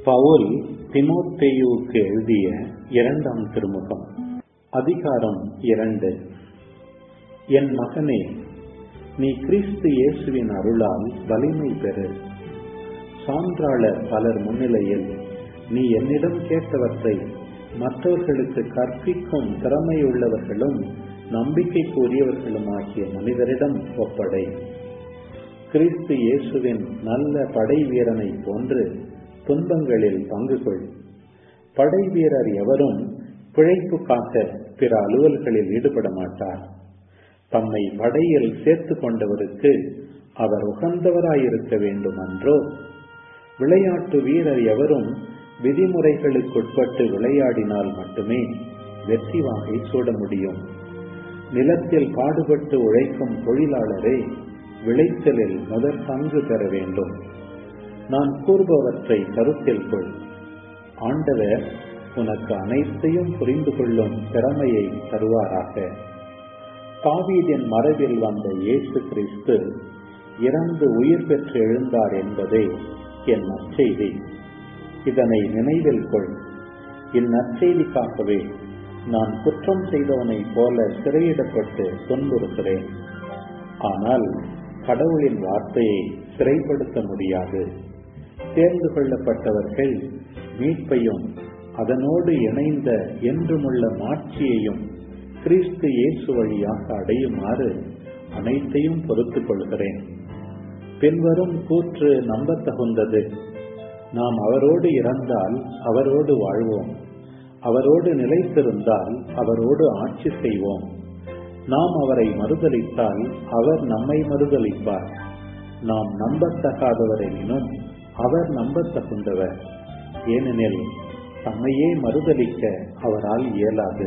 பவுல் திமோத்தேயுவுக்கு எழுதிய இரண்டாம் திருமுகம் அதிகாரம் இரண்டு என் மகனே நீ கிறிஸ்து இயேசுவின் அருளால் வலிமை பெறு சான்றாளர் பலர் முன்னிலையில் நீ என்னிடம் கேட்டவற்றை மற்றவர்களுக்கு கற்பிக்கும் திறமையுள்ளவர்களும் நம்பிக்கைக்குரியவர்களும் ஆகிய மனிதரிடம் ஒப்படை கிறிஸ்து இயேசுவின் நல்ல படை வீரனை போன்று துன்பங்களில் பங்கு கொள் படை வீரர் எவரும் பிழைப்புக்காக பிற அலுவல்களில் ஈடுபட மாட்டார் தம்மை படையில் சேர்த்து கொண்டவருக்கு அவர் உகந்தவராயிருக்க வேண்டும் அன்றோ விளையாட்டு வீரர் எவரும் விதிமுறைகளுக்குட்பட்டு விளையாடினால் மட்டுமே வெற்றி வாகை சூட முடியும் நிலத்தில் பாடுபட்டு உழைக்கும் தொழிலாளரே விளைச்சலில் முதற் பங்கு பெற வேண்டும் நான் கூறுபவற்றை கருத்தில் கொள் ஆண்டவர் உனக்கு அனைத்தையும் புரிந்து கொள்ளும் திறமையை தருவாராக தாவீதின் மரபில் வந்த இயேசு கிறிஸ்து இறந்து உயிர் பெற்று எழுந்தார் என்பதே என் நற்செய்தி இதனை நினைவில் கொள் இந்நற்செய்திக்காகவே நான் குற்றம் செய்தவனைப் போல சிறையிடப்பட்டு துன்புறுகிறேன் ஆனால் கடவுளின் வார்த்தையை சிறைப்படுத்த முடியாது தேர்ந்து கொள்ளப்பட்டவர்கள் மீட்பையும் அதனோடு இணைந்த என்றுமுள்ள மாட்சியையும் கிறிஸ்து இயேசு வழியாக அடையுமாறு அனைத்தையும் பொறுத்துக் கொள்கிறேன் பின்வரும் கூற்று நம்பத்தகுந்தது நாம் அவரோடு இறந்தால் அவரோடு வாழ்வோம் அவரோடு நிலைத்திருந்தால் அவரோடு ஆட்சி செய்வோம் நாம் அவரை மறுதளித்தால் அவர் நம்மை மறுதளிப்பார் நாம் நம்பத்தகாதவர் எனினும் அவர் நம்பத்தகுந்தவர் ஏனெனில் தம்மையே மறுதளிக்க அவரால் இயலாது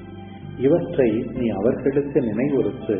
இவற்றை நீ அவர்களுக்கு நினைவுறுத்து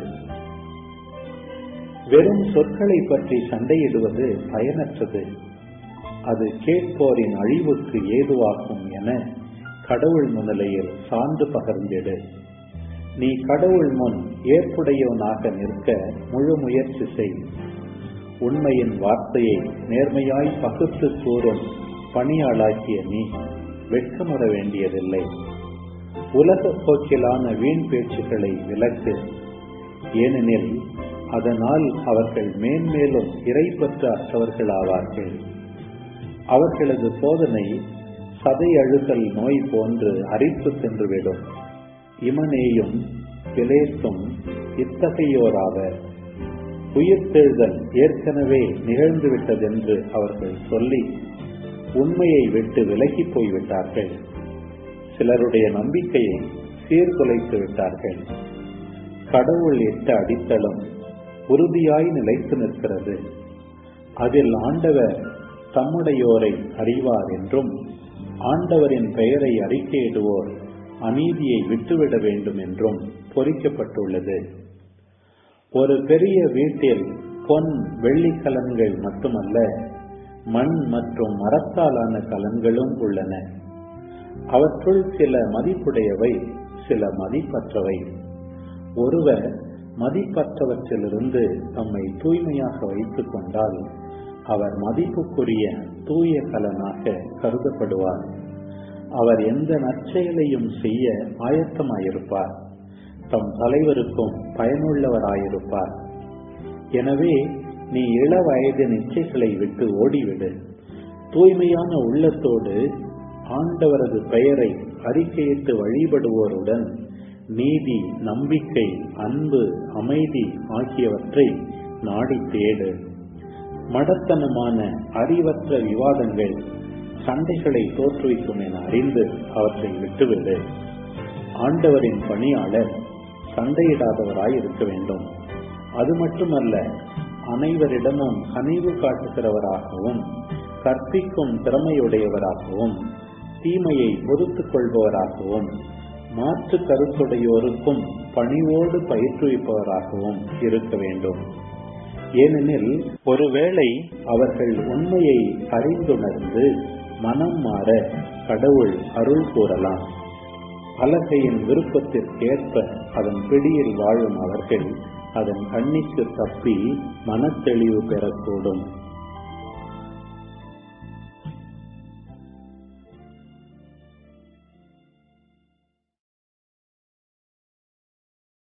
வெறும் சொற்களை பற்றி சண்டையிடுவது பயனற்றது அது கேட்போரின் அழிவுக்கு ஏதுவாகும் என கடவுள் முன்னிலையில் சான்று பகர்ந்திடு நீ கடவுள் முன் ஏற்புடையவனாக நிற்க முழு முயற்சி செய் உண்மையின் வார்த்தையை நேர்மையாய் பகுத்து கூறும் பணியாளாக்கிய நீ வெட்கமுற வேண்டியதில்லை உலக போக்கிலான வீண் பேச்சுக்களை விலக்கு ஏனெனில் அதனால் அவர்கள் மேன்மேலும் இறைப்பற்று அற்றவர்களாவார்கள் அவர்களது சோதனை சதை அழுகல் நோய் போன்று அரிப்பு சென்றுவிடும் இமனேயும் பிலேத்தும் இத்தகையோராவர் உயிர்த்தெழுதல் ஏற்கனவே நிகழ்ந்துவிட்டதென்று அவர்கள் சொல்லி உண்மையை விட்டு விலகி போய்விட்டார்கள் சிலருடைய நம்பிக்கையை சீர்குலைத்து விட்டார்கள் கடவுள் இட்ட அடித்தளம் உறுதியாய் நிலைத்து நிற்கிறது அதில் ஆண்டவர் தம்முடையோரை அறிவார் என்றும் ஆண்டவரின் பெயரை அறிக்கையிடுவோர் அநீதியை விட்டுவிட வேண்டும் என்றும் பொறிக்கப்பட்டுள்ளது ஒரு பெரிய வீட்டில் பொன் வெள்ளி கலன்கள் மட்டுமல்ல மண் மற்றும் மரத்தாலான கலன்களும் உள்ளன அவற்றுள் சில மதிப்புடையவை சில மதிப்பற்றவை ஒருவர் மதிப்பற்றவற்றிலிருந்து தம்மை தூய்மையாக வைத்துக் கொண்டால் அவர் மதிப்புக்குரிய தூய கலனாக கருதப்படுவார் அவர் எந்த நற்செயலையும் செய்ய ஆயத்தமாயிருப்பார் தம் தலைவருக்கும் பயனுள்ளவராயிருப்பார் எனவே நீ இள வயது நிச்சயங்களை விட்டு ஓடிவிடு தூய்மையான உள்ளத்தோடு ஆண்டவரது பெயரை அறிக்கையிட்டு வழிபடுவோருடன் நீதி நம்பிக்கை அன்பு அமைதி ஆகியவற்றை நாடி தேடு மடத்தனமான அறிவற்ற விவாதங்கள் சண்டைகளை தோற்றுவிக்கும் என அறிந்து அவற்றை விட்டுவிடு ஆண்டவரின் பணியாளர் சண்டையிடாதவராய் இருக்க வேண்டும் அது மட்டுமல்ல அனைவரிடமும் கனிவு காட்டுகிறவராகவும் கற்பிக்கும் திறமையுடையவராகவும் தீமையை பொறுத்துக் கொள்பவராகவும் மாற்று கருத்துடையோருக்கும் பணிவோடு பயிற்றுவிப்பவராகவும் இருக்க வேண்டும் ஏனெனில் ஒருவேளை அவர்கள் உண்மையை அறிந்துணர்ந்து மனம் மாற கடவுள் அருள் கூறலாம் பலகையின் விருப்பத்திற்கேற்ப அதன் பிடியில் வாழும் அவர்கள் அதன் கண்ணிக்கு தப்பி மனத்தெளிவு பெறக்கூடும்